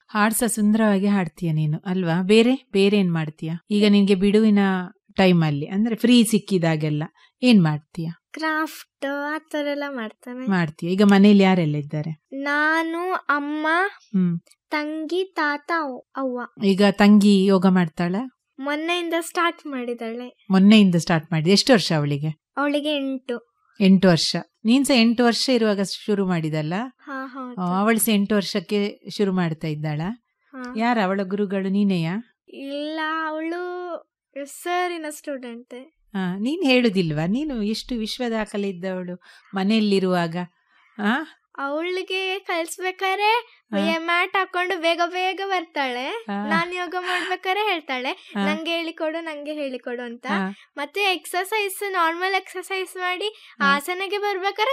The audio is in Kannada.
ಹಾಡ್ ಸಹ ಸುಂದರವಾಗಿ ಹಾಡ್ತೀಯ ನೀನು ಅಲ್ವಾ ಬೇರೆ ಬೇರೆ ಏನ್ ಮಾಡ್ತೀಯ ಈಗ ನಿನ್ಗೆ ಬಿಡುವಿನ ಟೈಮ್ ಅಲ್ಲಿ ಅಂದ್ರೆ ಫ್ರೀ ಸಿಕ್ಕಿದಾಗೆಲ್ಲ ಏನ್ ಮಾಡ್ತೀಯ ಕ್ರಾಫ್ಟ್ ಆ ಥರ ಎಲ್ಲ ಮಾಡ್ತಾನೆ ಮಾಡ್ತೀಯ ಈಗ ಮನೇಲಿ ಯಾರೆಲ್ಲ ಇದ್ದಾರೆ ನಾನು ಅಮ್ಮ ಹ್ಮ್ ತಂಗಿ ತಾತ ಅವ್- ಅವ್ವ ಈಗ ತಂಗಿ ಯೋಗ ಮಾಡ್ತಾಳ ಮೊನ್ನೆಯಿಂದ ಸ್ಟಾರ್ಟ್ ಮಾಡಿದಾಳೆ ಮೊನ್ನೆಯಿಂದ ಸ್ಟಾರ್ಟ್ ಮಾಡಿ ಎಷ್ಟು ವರ್ಷ ಅವಳಿಗೆ ಅವಳಿಗೆ ಎಂಟು ಎಂಟು ವರ್ಷ ನೀನ್ ಸಹ ಎಂಟು ವರ್ಷ ಇರುವಾಗ ಶುರು ಮಾಡಿದಲ್ಲ ಹಾ ಹೌದು ಅವಳು ಸಹ ಎಂಟು ವರ್ಷಕ್ಕೆ ಶುರು ಮಾಡ್ತಾ ಇದ್ದಾಳ ಹಾ. ಯಾರ ಅವಳ ಗುರುಗಳು ನೀನೆಯಾ ಇಲ್ಲ ಅವಳು ಸರಿನ ಸ್ಟೂಡೆಂಟ್ ಹಾ ನೀನ್ ಹೇಳುದಿಲ್ವಾ ನೀನು ಎಷ್ಟು ವಿಶ್ವ ದಾಖಲೆ ಇದ್ದವಳು ಮನೆಯಲ್ಲಿರುವಾಗ ಆ ಅವಳಿಗೆ ಕಲ್ಸ್ಬೇಕಾರೆ ಹಾ. ಮ್ಯಾಟ್ ಹಾಕೊಂಡು ಬೇಗ ಬೇಗ ಬರ್ತಾಳೆ ಹಾ. ನಾನ್ ಯೋಗ ಮಾಡ್ಬೇಕಾರೆ ಹೇಳ್ತಾಳೆ ಹಾ. ನಂಗೆ ಹೇಳಿಕೊಡು ನಂಗೆ ಹೇಳಿಕೊಡು ಅಂತ ಹಾ. ಮತ್ತೆ ಎಕ್ಸರ್ಸೈಸ್ ನಾರ್ಮಲ್ ಎಕ್ಸರ್ಸೈಸ್ ಮಾಡಿ ಹಾ. ಆಸನಗೆ ಬರ್ಬೇಕಾದ್ರೆ